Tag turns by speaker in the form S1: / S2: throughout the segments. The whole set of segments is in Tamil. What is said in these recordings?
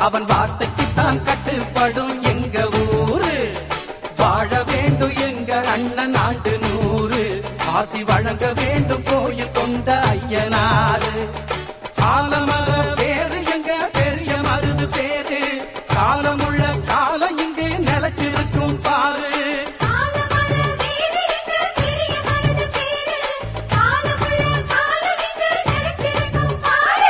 S1: அவன் வார்த்தைக்குத்தான் கட்டுப்படும் எங்க ஊரு வாழ வேண்டும் எங்க அண்ணன் ஆண்டு நூறு ஆசி வழங்க வேண்டும் கோயில் கொண்ட ஐயனாரு காலமர பேரு எங்க பெரிய மருது பேரு காலமுள்ள காலம் இங்கே நிலைச்சிருக்கும் பாரு
S2: காலமர வேறு எங்க பெரிய மருது பேரு காலமுள்ள காலம் இங்கு நிலைத்திருக்கும் பாரு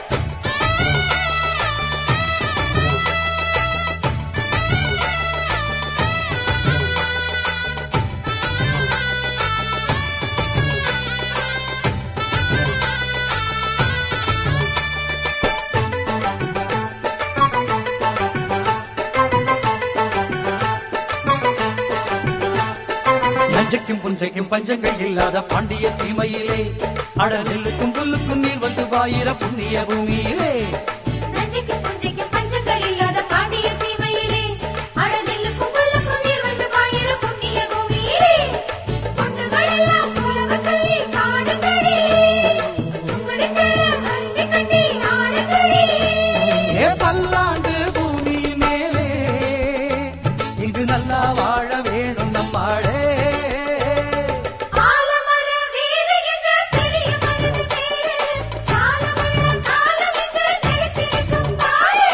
S1: நஞ்சைக்கும் புஞ்சைக்கும் பஞ்சங்கள் இல்லாத பாண்டிய சீமையிலே அடநெல்லுக்கும் புல்லுக்கும் நீர் வந்து வாயிர புண்ணிய பூமியிலே
S2: நஞ்சைக்கு புஞ்சைக்கு பஞ்சங்கள் இல்லாத பாண்டிய சீமையிலே அடநெல்லுக்கும் புல்லுக்கும் நீர் வந்து பாயிர புண்ணிய பூமியிலே பொண்ணுகள் எல்லாம் புலவ சொல்லி பாடுங்களே சுங்குடி செல்ல அரிசி கட்டி ஆடுங்களே
S1: ஏ பல்லாண்டு பூமி மேலே இங்கு நல்லா வாழ வேணும் நம்மாளே
S2: ஆலமர வேறு எங்க பெரிய மருது பேரு காலமுள்ள காலம் இங்கு நிலைத்திருக்கும் பாரு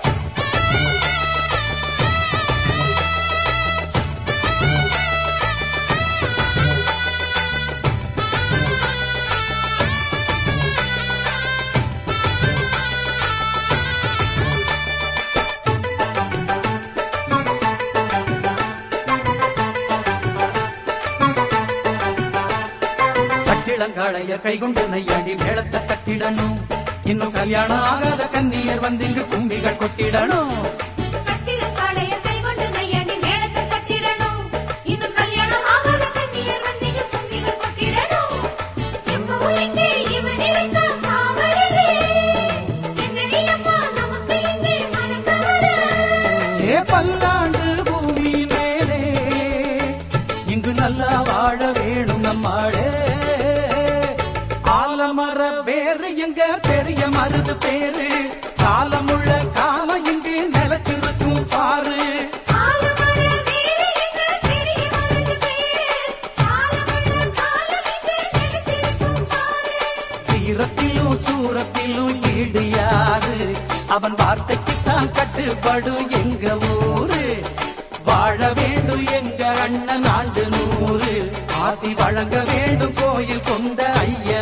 S1: கட்டிளங்காளைய கைகொண்டு நையாடி மேளத்தை கட்டிடணும் இன்னும் கல்யாணம் ஆகாத கன்னியர் வந்து இங்கு கும்பிகள் கொட்டிடணும்
S2: கட்டிடம் காளைய கைகொண்டு நையாண்டி மேளத்தை கட்டிடணும் இன்னும் கல்யாணம் ஆகாத கன்னியர் வந்தீங்க சும்பிகள் கொட்டிடணும் எப்பவும் இங்கே இவன் இருக்க காவலரே என்னடி அம்மா நமக்கு இங்கே மறக்கவரே
S1: ஏ பல்லாண்டு பூமி மேலே இங்கு நல்லா வாழ வேணும் நம்மாளே ஆலமர வேறு எங்க பெரிய மருது பேரு காலமுள்ள காலம் இங்கு நிலைச்சிருக்கும் பாரு
S2: ஆலமர வேறு எங்க பெரிய மருது பேரு காலமுள்ள காலம் இங்கே நிலைத்திருக்கும் பாரு
S1: சீரத்திலும் சூரத்திலும் ஈடு யாரு அவன் வார்த்தைக்குத்தான் கட்டுப்படும் எங்க ஊரு வாழ வேண்டும் எங்க அண்ணன் ஆண்டு நூறு ஆசி வழங்க வேண்டும் கோயில் கொண்ட ஐயா